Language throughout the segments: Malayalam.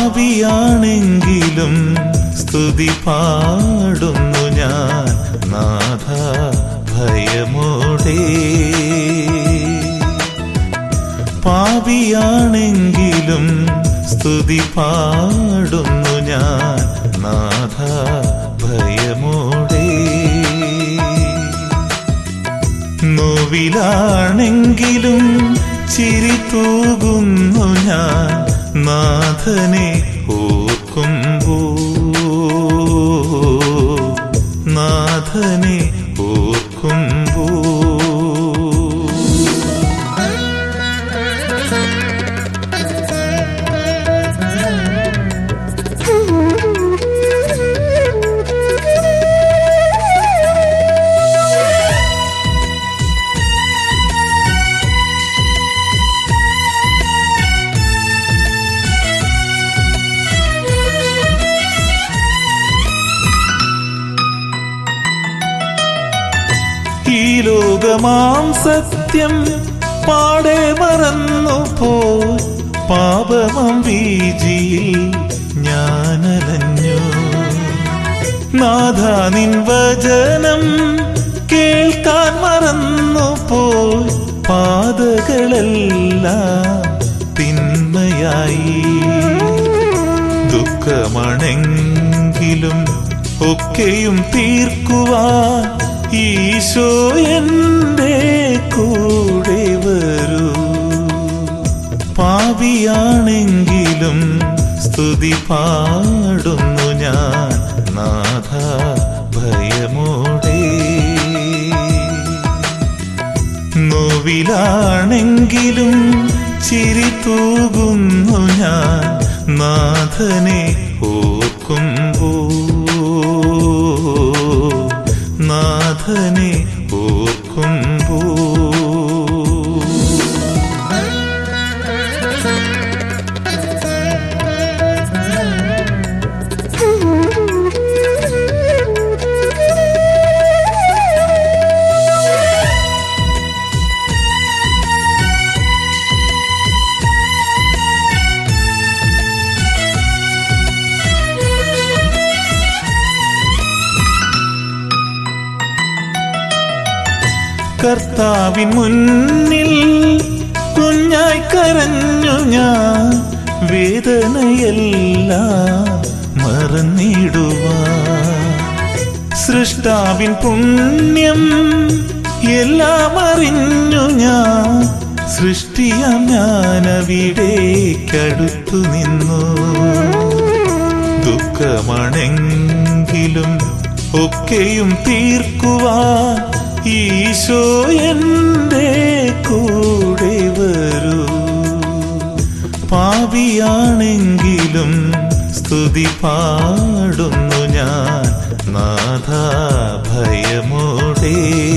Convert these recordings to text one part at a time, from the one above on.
പാവിയാണെങ്കിലും സ്തുതി പാടുന്നു ഞാൻ നാഥ ഭയമോടെ പാവിയാണെങ്കിലും സ്തുതി പാടുന്നു ഞാൻ നാഥ ഭയമോടെ നോവിലാണെങ്കിലും ചിരി തൂകുന്നു ഞാൻ നാഥനെ ഓർക്കുമ്പോ നാഥനെ ഓർക്കുമ്പോ ഈ ലോകമാം സത്യം പാടെ മറന്നു പോയി പാപമം വീജിയിൽ ഞാനലഞ്ഞു നാഥ നിൻ വചനം കേൾക്കാൻ മറന്നു പോയി പാതകളെല്ലാം തിന്മയായി ദുഃഖമാണെങ്കിലും ഒക്കെയും തീർക്കുവാൻ ഈശോ എൻ്റെ കൂടെ വരൂ പാവിയാണെങ്കിലും സ്തുതി പാടുന്നു ഞാൻ നാഥ ഭയമോടെ നോവിലാണെങ്കിലും ചിരി തൂകുന്നു ഞാൻ നാഥനെ ഓർക്കുമ്പോ നാഥനെ ഓർക്കുമ്പോ കർത്താവിൻ മുന്നിൽ കുഞ്ഞായി കരഞ്ഞു ഞാൻ വേദനയെല്ലാം മറന്നിടുവാൻ സൃഷ്ടാവിൻ പുണ്യം എല്ലാം അറിഞ്ഞു ഞാൻ സൃഷ്ടിയാം ഞാൻ അവിടേക്കടുത്തു നിന്നു ദുഃഖമാണെങ്കിലും ഒക്കെയും തീർക്കുവാൻ ഈശോ എൻ്റെ കൂടെ വരൂ പാവിയാണെങ്കിലും സ്തുതി പാടുന്നു ഞാൻ നാഥ ഭയമോടെ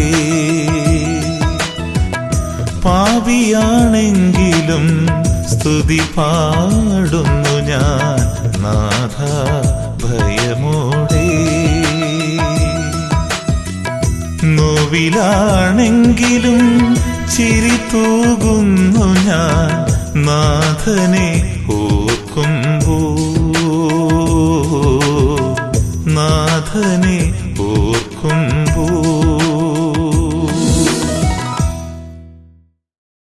പാവിയാണെങ്കിലും സ്തുതി പാടുന്നു ഞാൻ നാഥ ഭയമോടെ നോവിലാണെങ്കിലും ചിരി തൂകുന്നു ഞാൻ നാഥനെ ഓർക്കുമ്പോ നാഥനെ ഓർക്കുമ്പോ